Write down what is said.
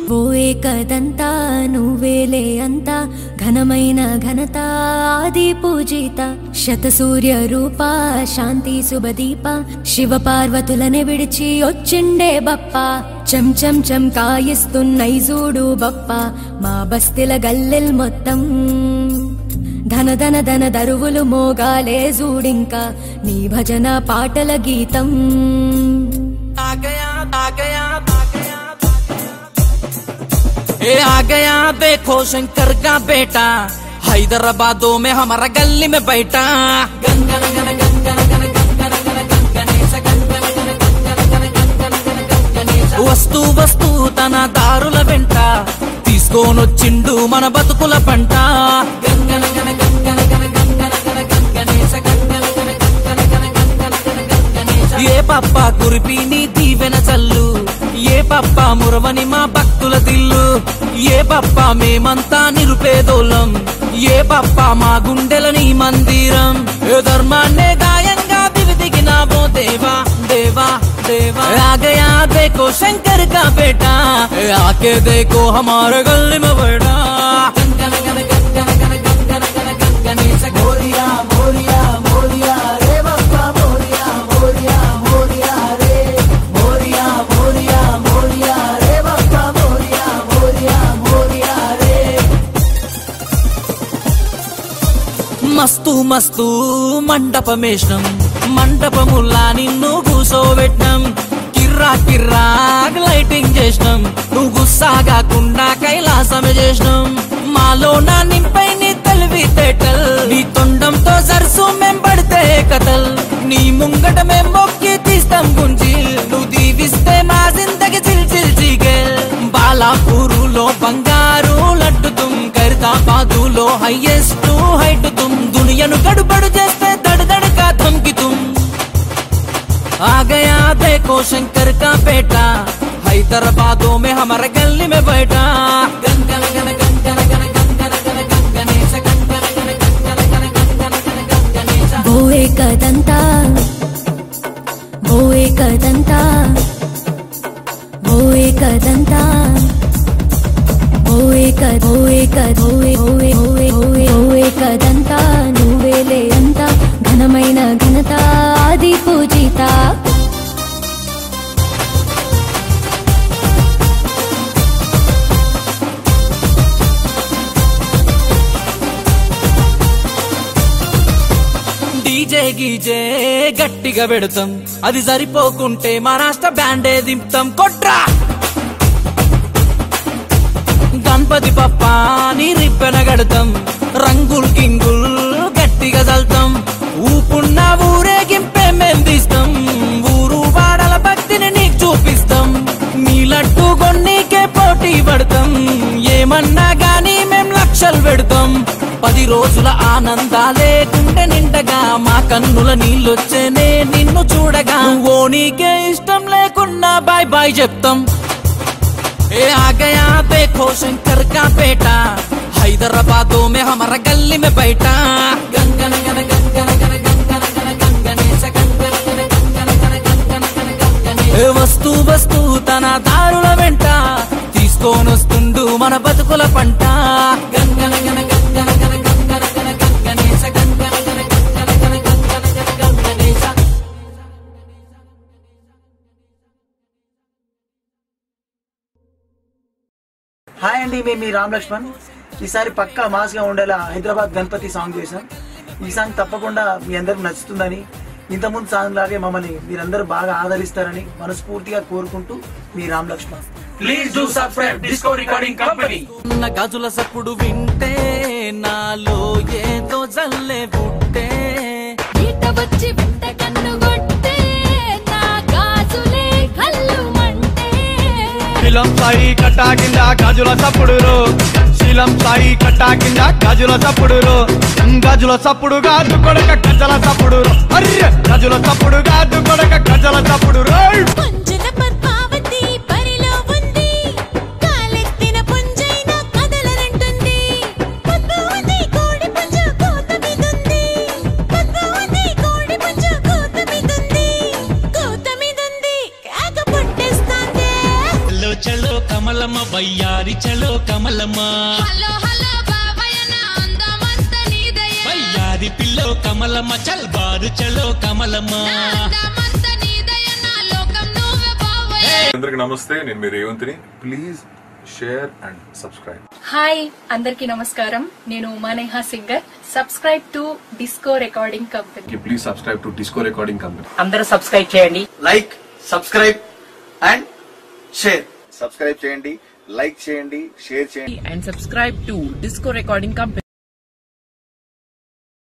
ఓ ఏకదంతా నువ్వేలే అంతా ఘనమైన ఘనత ఆది పూజిత శతసూర్య రూప శాంతి శుభదీప శివ పార్వతులనే విడిచి వచ్చిండే బప్ప చం చం చం కాయిస్తున్నై చూడు బప్ప మా బస్తిల గల్లెల్ మొత్తం ధన ధన ధన దరువులు మోగాలే జూడింకా నీ భజన పాటల గీతం आ गया आ गया आ गया ए आ गया देखो शंकर का बेटा हैदराबादों में हमारा गली में बैठा गन गन गन गन गन गन गन गन गन गन गणेश गन गन गन गन गन गन गन गन गन गन गणेश వస్తూ వస్తూ తన దారుల వెంట తీసుకొనొచ్చిండు మన బతుకుల పంట గన్ గన గన గన్ గన గన గన్ గన గన గన్ గణేశ గన్ గన గన గన్ గన గన గన్ గన గన గన్ గణేశ ఏ పప్ప కురిపి నీ దీవెన చల్లు ఏ పప్ప మురవని మా భక్తుల దిల్లు ఏ పప్ప మేమంతా నిరుపేదోళ్ళం ఏ పప్ప మా గుండెల నీ మందిరం ఏ ధర్మాన్నే గాయంగా దివిదిగినావో దేవా దేవా देवा आ गया देखो शंकर का बेटा आके देखो हमारे गली में बैठा गन गन गन गन गन गन गन गन गन गन गणेश मोरिया मोरिया मोरिया रे बप्पा मोरिया मोरिया मोरिया रे मोरिया मोरिया मोरिया रे बप्पा मोरिया मोरिया मोरिया रे మస్తు మస్తు మండపమేషణం మండపముల్లా నిన్ను కూసోబెట్టినం కిర్రా కిర్రా లైటింగ్ చేసినాం నువ్వు గుస్సాగాకుండా కైలాసమే చేసినాం మాలో నా నింపై నీ తెలివి తేటల్ నీ తొండంతో సరసు మేం పడితే కథల్ నీ ముంగట మేం మొక్కి తీస్తాం గుంజి నువ్వు దీవిస్తే మా జిందగి చిల్ చిల్ చిగెల్ బాలాపూరులో బంగారు లడ్డు తుమ్ ఖైరతాబాదులో హైయెస్ట్ హైట్ తుమ్ దునియను గడుబడు చేస్తే దడదడగా ధమ్కి తుమ్ आ गया देखो शंकर का बेटा हैदराबादों में हमारे गली में बैठा गन गन गन गन गन गन गन गन गन गन गणेश गन गन गन गन गन गन गन गन गन गन गणेश ఓ ఏకదంతా ఓ ఏకదంతా ఓ ఏకదంతా ఓ ఏక ఓ ఏక ఓ ఏ- ఓ ఏ- ఓ ఏ- ఓ ఏ- ఓ ఏకదంతా నువ్వేలే అంతా ఘనమైన ఘనత ఆది పూజిత డీజే గీజే గట్టిగా పెడతాం అది సరిపోకుంటే మా రాష్ట్ర బ్యాండే దింపుతాం కొట్రా గణపతి పప్ప నీ రిప్పెన గడతాం రంగుల్ గింగుల్ గట్టిగా చల్తాం ఊపున్న ఊరేగింపే మేం తీస్తాం ఊరు వాడల భక్తిని నీకు చూపిస్తాం నీలట్టు కొన్నికే పోటీ పడతాం ఏమన్నా గానీ మేం లక్షలు పెడతాం పది రోజుల ఆనందాలే గుండె నిండగా మా కన్నుల నీళ్ళొచ్చేనే నిన్ను చూడగా ఓ నీకే ఇష్టం లేకున్నా బాయ్ బాయ్ చెప్తాం ए आ गया देखो शंकर का बेटा हैदराबादों में हमारा गली में बैठा गन गन गन गन गन गन गन गन गन गन गणेश गन गन गन गन गन गन गन गन गन गन गणेश ఏ వస్తు వస్తు తన దారుల వెంట తీసుకొనొస్తుండు మన బతుకుల పంట గన్ గన గన గన్ గన గన గన్ గన గన గన్ గణేశ గన్ గన గన గన్ గన గన గన్ గన గన గన్ గణేశ హాయ్ అండి మేము మీ రామ్ లక్ష్మణ్ ఈసారి పక్కా మాస్గా ఉండేలా హైదరాబాద్ గణపతి సాంగ్ చేశాం ఈ సాంగ్ తప్పకుండా మీ అందరికి నచ్చుతుందని ఇంతకుముందు సాంగ్ లాగే మమ్మల్ని మీరందరూ బాగా ఆదరిస్తారని మనస్ఫూర్తిగా కోరుకుంటూ మీ Ram Laxman Please do subscribe Disco Recording Company. ఉన్న గజుల సప్పుడు వింటే నాలో ఏదో జల్లే పుట్టే ఈట వచ్చి వెంట కన్నుగొట్టే నా గాజులే కల్లుమంటే శీలం సాయి కట్టా కింద గాజుల సప్పుడు శీలం సాయి కట్టా కింద గాజుల సప్పుడు గాజుల సప్పుడు గాజు కొడక గజల సప్పుడు అర్రె గజుల సప్పుడు గాజు కొడక గజల సప్పుడు పుంజుల పద్మావతి పరిలో ఉంది కాలెత్తిన పుంజైన కదలనంటుంది పద్మావతి కోడి పుంజు కోత మీదుంది పద్మావతి కోడి పుంజు కోత మీదుంది కోత మీదుంది కేక పుట్టేస్తాందే చలో చలో కమలమ్మ వయ్యారి చలో కమలమ్మా హలో హలో బాబాయ్ నా అందమంత నీదయ్యా వయ్యారి పిల్లో కమలమ్మ చల్ బారు చలో కమలమ్మా అందమంత నీదయ్యా నా లోకం నువ్వే బాబాయ్ అందరికి నమస్తే నేను మీ రేవంత్ని please share and subscribe hi అందరికీ నమస్కారం నేను Umaneha singer subscribe to disco recording company please subscribe to disco recording company అందరూ సబ్స్క్రైబ్ చేయండి like subscribe and share subscribe చేయండి లైక్ చేయండి షేర్ చేయండి and subscribe to disco recording company